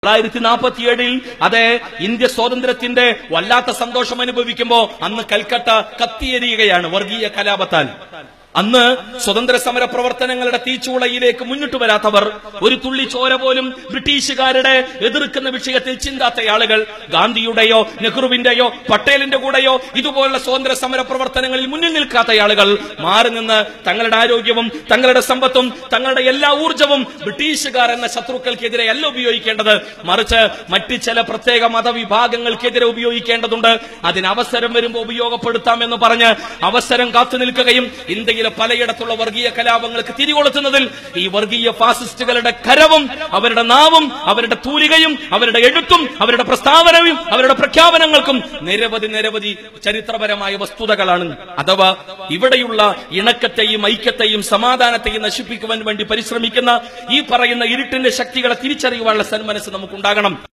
തൊള്ളായിരത്തി നാൽപ്പത്തിയേഴിൽ അതെ ഇന്ത്യ സ്വാതന്ത്ര്യത്തിന്റെ വല്ലാത്ത സന്തോഷം അനുഭവിക്കുമ്പോ അന്ന് കൽക്കട്ട കത്തിയെരിയുകയാണ് വർഗീയ കലാപത്താൽ അന്ന് സ്വതന്ത്ര സമര പ്രവർത്തനങ്ങളുടെ തീച്ചൂളയിലേക്ക് മുന്നിട്ട് വരാത്തവർ ഒരു തുള്ളി ചോര പോലും ബ്രിട്ടീഷുകാരുടെ എതിർക്കുന്ന വിഷയത്തിൽ ചിന്താത്ത ആളുകൾ ഗാന്ധിയുടെയോ നെഹ്റുവിന്റെയോ പട്ടേലിന്റെ കൂടെയോ ഇതുപോലുള്ള സ്വതന്ത്ര സമര പ്രവർത്തനങ്ങളിൽ മുന്നിൽ നിൽക്കാത്ത ആളുകൾ മാറി നിന്ന് തങ്ങളുടെ ആരോഗ്യവും തങ്ങളുടെ സമ്പത്തും തങ്ങളുടെ എല്ലാ ഊർജവും ബ്രിട്ടീഷുകാർ എന്ന ശത്രുക്കൾക്കെതിരെ അല്ല ഉപയോഗിക്കേണ്ടത് മറിച്ച് മറ്റ് ചില പ്രത്യേക മതവിഭാഗങ്ങൾക്കെതിരെ ഉപയോഗിക്കേണ്ടതുണ്ട് അതിന് അവസരം വരുമ്പോൾ ഉപയോഗപ്പെടുത്താമെന്ന് പറഞ്ഞ് അവസരം കാത്തു നിൽക്കുകയും ഇന്ത്യയിലെ പലയിടത്തുള്ള വർഗീയ കലാപങ്ങൾക്ക് തിരികൊളുത്തുന്നതിൽ ഈ വർഗീയ ഫാസിസ്റ്റുകളുടെ കരവും അവരുടെ നാവും അവരുടെ തൂലികയും അവരുടെ എഴുത്തും അവരുടെ പ്രസ്താവനയും അവരുടെ പ്രഖ്യാപനങ്ങൾക്കും നിരവധി നിരവധി ചരിത്രപരമായ വസ്തുതകളാണ് അഥവാ ഇവിടെയുള്ള ഇണക്കത്തെയും ഐക്യത്തെയും സമാധാനത്തെയും നശിപ്പിക്കുവാൻ വേണ്ടി പരിശ്രമിക്കുന്ന ഈ പറയുന്ന ഇരുട്ടിന്റെ ശക്തികളെ തിരിച്ചറിയുവാനുള്ള സന്മനസ് നമുക്കുണ്ടാകണം